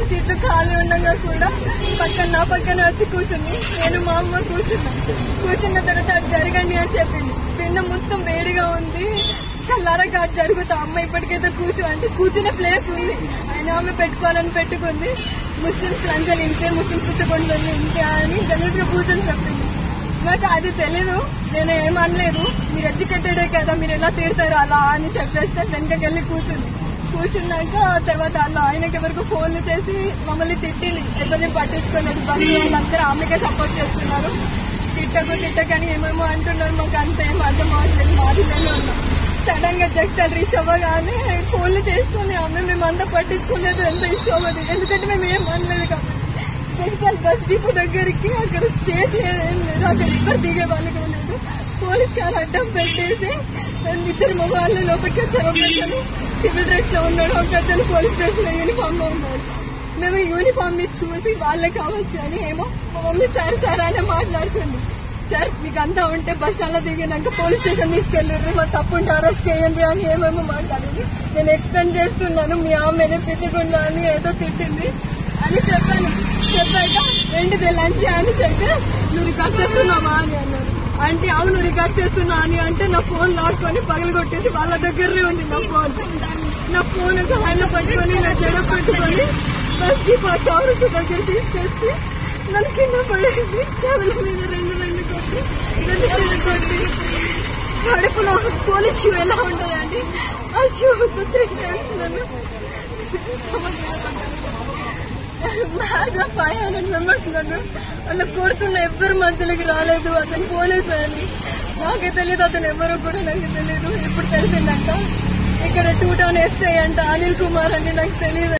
సీట్లు ఖాళీ ఉండగా కూడా పక్కన నా పక్కన వచ్చి కూర్చుంది నేను మా అమ్మ కూర్చున్నాం కూర్చున్న తర్వాత అటు జరగండి అని చెప్పింది కింద మొత్తం వేడిగా ఉంది చల్లారగా అటు జరుగుతా అమ్మ ఇప్పటికైతే కూర్చో అంటే కూర్చునే ప్లేస్ ఉంది ఆయన ఆమె పెట్టుకోవాలని పెట్టుకుంది ముస్లిమ్స్ లంచాలు ఇంకే ముస్లిమ్స్ కూర్చోకుండా వెళ్ళి ఇంకే అని గలీజ్గా కూర్చొని చెప్పింది నాకు అది తెలీదు నేను ఏమనలేదు మీరు ఎడ్యుకేటెడే కదా మీరు ఎలా తిడతారు అలా అని చెప్పేస్తే వెనకకెళ్ళి కూర్చుంది కూర్చున్నాక తర్వాత అలా ఆయనకి ఎవరికి ఫోన్లు చేసి మమ్మల్ని తిట్టింది ఎవరిని పట్టించుకోలేదు బస్సు వాళ్ళందరూ ఆమెకే సపోర్ట్ చేస్తున్నారు తిట్టకు తిట్టకని ఏమేమో అంటున్నారు మాకు అంత ఏం అర్థం అవ్వట్లేదు మాది మేము ఉన్నాం సడన్ గా జగన్ రీచ్ అవ్వగానే ఫోన్లు చేస్తుంది ఆమె మేము అంతా పట్టించుకోలేదు ఎంత ఇష్టం అవ్వదు ఎందుకంటే మేము ఏం అనలేదు కాబట్టి జగిత్యాల బస్ డిపో దగ్గరికి అక్కడ స్టేజ్ ఏం లేదు అక్కడ ఎవ్వరు దిగే వాళ్ళు కూడా లేదు పోలీస్ కార్ అడ్డం పెట్టేసి ఇద్దరు మగవాళ్ళు లోపలికి వచ్చారు ఒక అతను సివిల్ డ్రెస్ లో ఉన్నాడు ఒక అతను పోలీస్ డ్రెస్ లో యూనిఫామ్ లో ఉన్నాడు మేము యూనిఫామ్ ని చూసి వాళ్ళే కావచ్చు అని ఏమో మా మమ్మీ సార్ సార్ అనే మాట్లాడుతుంది సార్ మీకు అంతా ఉంటే బస్ స్టాండ్ లో దిగినాక పోలీస్ స్టేషన్ తీసుకెళ్ళండి మా తప్పు ఉంటే అరెస్ట్ చేయండి అని ఏమేమో మాట్లాడింది నేను ఎక్స్ప్లెయిన్ చేస్తున్నాను మీ ఆమెనే పిచ్చకుండా అని ఏదో తిట్టింది అని చెప్పాను చెప్పాక ఏంటిది లంచ్ అని చెప్తే నువ్వు రికార్డ్ చేస్తున్నావా అని అన్నారు అంటే అవును రికార్డ్ చేస్తున్నా అని అంటే నా ఫోన్ లాక్కొని పగలు కొట్టేసి వాళ్ళ దగ్గరే ఉంది నా ఫోన్ నా ఫోన్ ఒక హ్యాండ్ పట్టుకొని నా జడ పట్టుకొని బస్ కి చౌరసు దగ్గర తీసుకొచ్చి నన్ను కింద పడేసి చెవుల మీద రెండు రెండు కొట్టి రెండు రెండు కొట్టి కడుపులో పోలీస్ షూ ఎలా ఉంటుందండి ఆ షూ త్రీ టైమ్స్ నన్ను బాగా ఫైవ్ హండ్రెడ్ మెంబర్స్ నన్ను అలా కొడుతున్న ఎవ్వరు మధ్యలోకి రాలేదు అతను పోలీసు అని నాకే తెలియదు అతను ఎవరో కూడా నాకు తెలియదు ఇప్పుడు తెలిసిందంట ఇక్కడ టూ టౌన్ ఎస్ఐ అంట అనిల్ కుమార్ అని నాకు తెలియదు